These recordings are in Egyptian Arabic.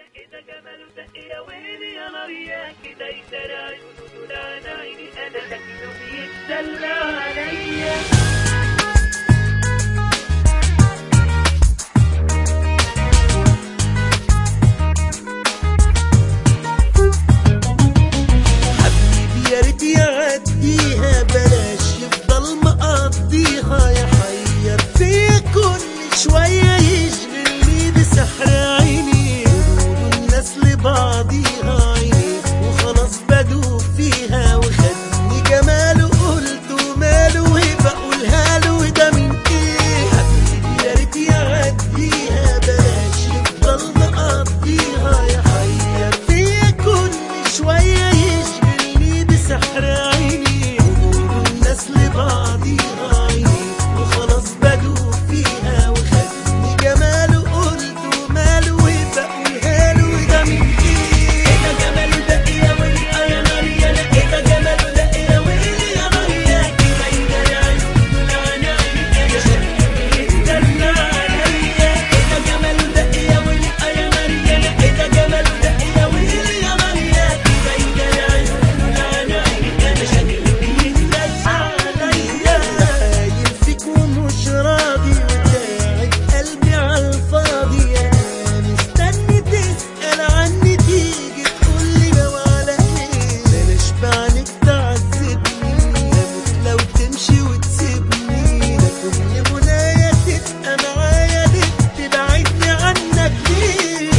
كده جماله دق يا ويلي يا نار يا كده يدار عيونه دول عن عيني انا لكنه بيتدلع عليا حبيبي يا ريت يعديها بلاش يفضل مقضيها يحير فيا كل شوية يشغلني بسحر عيني قولوا الناس لبعضيها عيني وخلاص بدوب فيها وخدني جماله قلت ماله وبقولها له ده من ايه حبيبي يا ريت يعديها بلاش يفضل مقضيها يحير فيا كل شوية يشغلني بسحر عيني قولوا الناس لبعضيها عيني وخلاص بدوب فيها وخدني جماله قلت ماله وبقولها له ده من ايه كده جماله دق يا ويلي يا نار يا لا كده جماله دق يا ويلي يا نار يا كده يدار عيونه دول عن عيني انا شكله بيتدلع عليا كده جماله دق يا ويلي يا نار يا لا كده جماله دق يا ويلي يا نار يا كده يدار عيونه دول عن عيني انا شكله بيتدلع عليا خايل فيك ومش راضي وتاعب قلبي عالفاضي انا مستني تسأل عني تيجي تقولي لو على ايه بلاش بعنك تعذبني اموت لو تمشي وتسيبني ده كل منايا تبقى معايا ليه تبعدني عنك ليه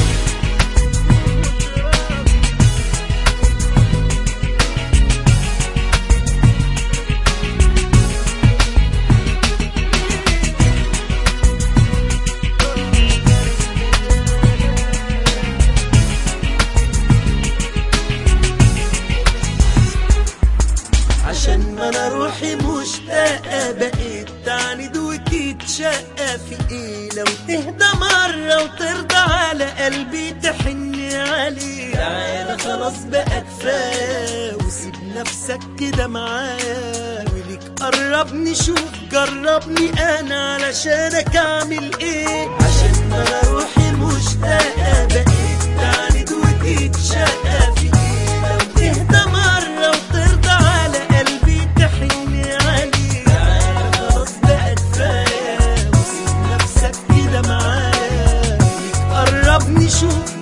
عشان ما انا روحي مشتاقة بقيت تعند وتتشقى في ايه لو تهدى مرة وترضى على قلبي تحن عليه تعالى خلاص بقى كفاية وسيب نفسك كده معايا وليك قربني شوف جربني انا علشانك اعمل ايه عشان ما انا روحي مشتاقة بقيت تعند وتتشقى في ايه لو تهدى مرة وترضى على قلبي تحن عليه تعالى خلاص بقى كفاية وسيب نفسك كده معايا ليك قربني شوف